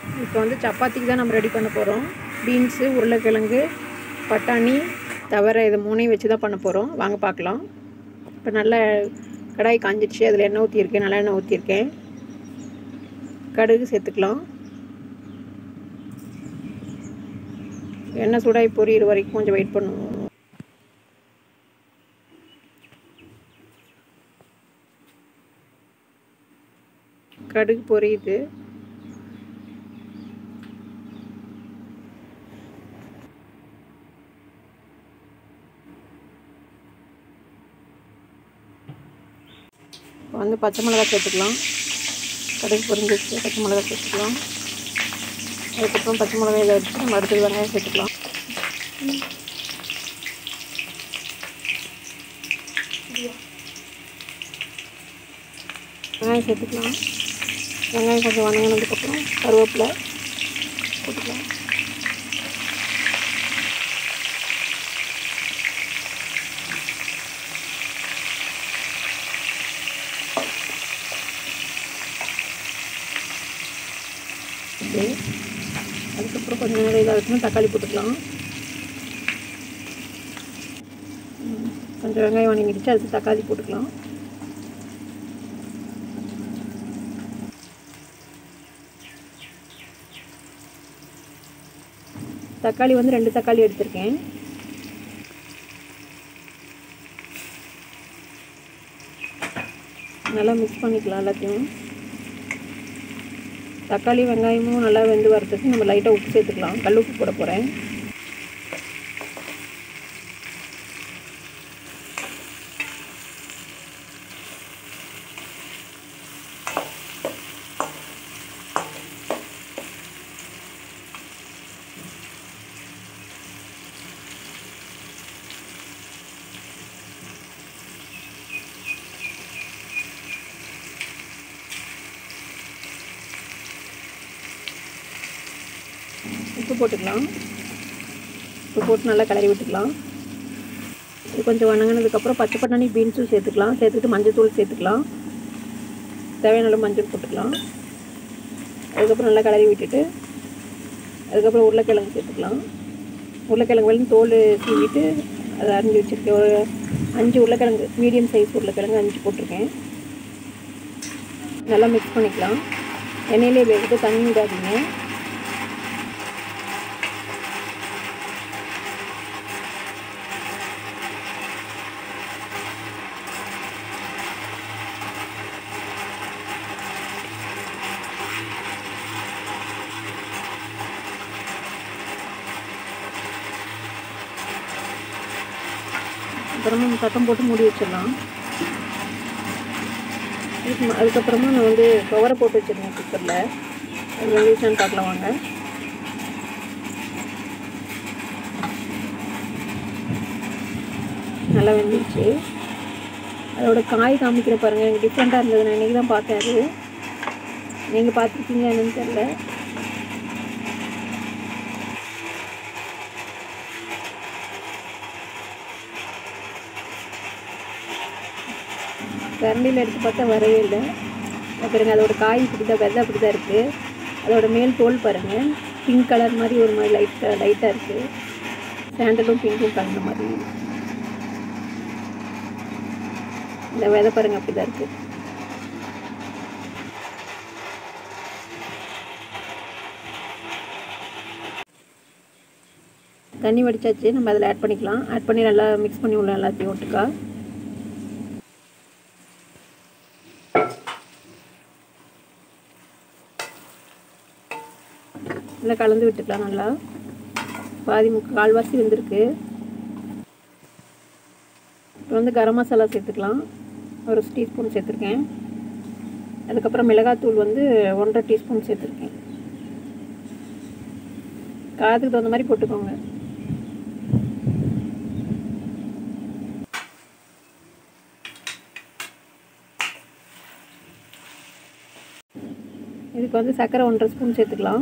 இப்போ வந்து சப்பாத்திக்கு தான் நம்ம ரெடி பண்ண போகிறோம் பீன்ஸு உருளைக்கிழங்கு பட்டாணி தவிர இதை மூணையும் வச்சு தான் பண்ண போகிறோம் வாங்க பார்க்கலாம் இப்போ நல்லா கடாய் காஞ்சிடுச்சு அதில் எண்ணெய் ஊற்றியிருக்கேன் நல்லா எண்ணெய் ஊற்றிருக்கேன் கடுகு சேர்த்துக்கலாம் எண்ணெய் சூடாகி பொரியிற வரைக்கும் கொஞ்சம் வெயிட் பண்ணுவோம் கடுகு பொரியுது இப்போ வந்து பச்சை மிளகா சேர்த்துக்கலாம் கடுகு பொரிஞ்சிச்சு பச்சை மிளகா சேர்த்துக்கலாம் அதுக்கப்புறம் பச்சை மிளகாய் இதை வச்சு நம்ம அடுத்தது வெங்காயம் சேர்த்துக்கலாம் வெங்காயம் சேர்த்துக்கலாம் வெங்காயம் கொஞ்சம் வதங்கினதுக்கப்புறம் கருவேப்பிலை போட்டுக்கலாம் ஓகே அதுக்கப்புறம் கொஞ்சம் நேரம் இதாக இருக்கணும் தக்காளி போட்டுக்கலாம் ம், கொஞ்சம் வெங்காயம் வணங்கிடுச்சு அதுக்கு தக்காளி போட்டுக்கலாம் தக்காளி வந்து ரெண்டு தக்காளி எடுத்திருக்கேன் நல்லா மிக்ஸ் பண்ணிக்கலாம் எல்லாத்தையும் தக்காளி வெங்காயமும் நல்லா வெந்து வரதுக்கு நம்ம லைட்டாக உப்பு சேர்த்துக்கலாம் கல் உப்பு போட போகிறேன் உப்பு போட்டுக்கலாம் உப்பு போட்டு நல்லா கிளறி விட்டுக்கலாம் இது கொஞ்சம் வணங்கினதுக்கப்புறம் பச்சை பட்டாணி பீன்ஸும் சேர்த்துக்கலாம் சேர்த்துட்டு மஞ்சள் சேர்த்துக்கலாம் தேவையான அளவு மஞ்சள் போட்டுக்கலாம் அதுக்கப்புறம் நல்லா கிளறி விட்டுட்டு அதுக்கப்புறம் உருளைக்கிழங்கு சேர்த்துக்கலாம் உருளைக்கிழங்கு வெளியும் தோல் சீவிட்டு அதை அரிஞ்சு வச்சுருக்கேன் ஒரு அஞ்சு உருளைக்கிழங்கு மீடியம் சைஸ் உருளைக்கிழங்கு அஞ்சு போட்டிருக்கேன் நல்லா மிக்ஸ் பண்ணிக்கலாம் எண்ணெயிலே வேகிட்டு தண்ணி விடாதீங்க அப்புறமா சத்தம் போட்டு மூடி வச்சிடலாம் இதுக்கு ம- அதுக்கப்புறமா நான் வந்து கவரை போட்டு வச்சிருந்தேன் குக்கரில் அது வெந்துச்சான்னு பார்க்கலாம் வாங்க நல்லா வெந்துச்சு அதோட காய் காமிக்கிற பாருங்கள் எனக்கு டிஃப்ரெண்ட்டாக இருந்தது நான் இன்றைக்கி தான் பார்த்தேன் அது நீங்கள் பார்த்துருக்கீங்க என்னன்னு தெரில கரண்டியில் எடுத்து பார்த்தா வரவே இல்லை அது பாருங்க அதோட காய் இப்படி தான் வெள்ளை அப்படி தான் இருக்குது அதோட மேல் தோல் பாருங்கள் பிங்க் கலர் மாதிரி ஒரு மாதிரி லைட்டாக லைட்டாக இருக்குது சாண்டலும் பிங்க்கும் கலந்த மாதிரி இந்த விதை பாருங்க அப்படி தான் இருக்குது தண்ணி வடிச்சாச்சு நம்ம அதில் ஆட் பண்ணிக்கலாம் ஆட் பண்ணி நல்லா மிக்ஸ் பண்ணி விடலாம் எல்லாத்தையும் ஒட்டுக்கா நல்லா கலந்து விட்டுக்கலாம் நல்லா பாதி முக்கு கால்வாசி வெந்திருக்கு இப்போ வந்து கரம் மசாலா சேர்த்துக்கலாம் ஒரு டீஸ்பூன் சேர்த்துருக்கேன் அதுக்கப்புறம் மிளகாத்தூள் வந்து ஒன்றரை டீஸ்பூன் சேர்த்துருக்கேன் காரத்துக்கு தகுந்த மாதிரி போட்டுக்கோங்க இதுக்கு வந்து சர்க்கரை ஒன்றரை ஸ்பூன் சேர்த்துக்கலாம்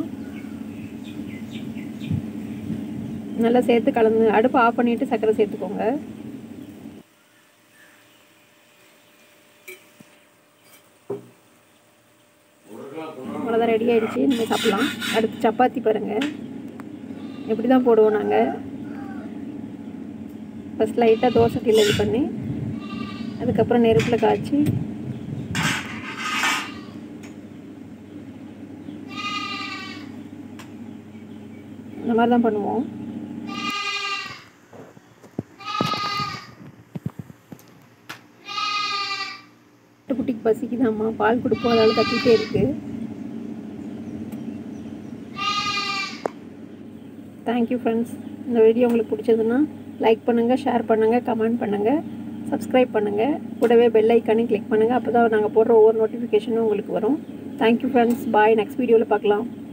நல்லா சேர்த்து கலந்து அடுப்பு ஆஃப் பண்ணிவிட்டு சர்க்கரை சேர்த்துக்கோங்க அவ்வளோதான் ரெடி ஆகிடுச்சு நம்ம சாப்பிட்லாம் அடுத்து சப்பாத்தி பாருங்கள் இப்படி தான் போடுவோம் நாங்கள் ஃபஸ்ட் லைட்டாக தோசை கீழே இது பண்ணி அதுக்கப்புறம் நெருப்பில் காய்ச்சி இந்த மாதிரி தான் பண்ணுவோம் குட்டிக்கு பசிக்குதாம்மா பால் கொடுப்போம் அதால் கத்திட்டே இருக்குது தேங்க்யூ ஃப்ரெண்ட்ஸ் இந்த வீடியோ உங்களுக்கு பிடிச்சதுன்னா லைக் பண்ணுங்கள் ஷேர் பண்ணுங்கள் கமெண்ட் பண்ணுங்கள் சப்ஸ்கிரைப் பண்ணுங்கள் கூடவே பெல் ஐக்கானையும் கிளிக் பண்ணுங்கள் அப்போ தான் நாங்கள் போடுற ஒவ்வொரு நோட்டிஃபிகேஷனும் உங்களுக்கு வரும் தேங்க்யூ ஃப்ரெண்ட்ஸ் பாய் நெக்ஸ்ட் வீடியோவில் பார்க்கலாம்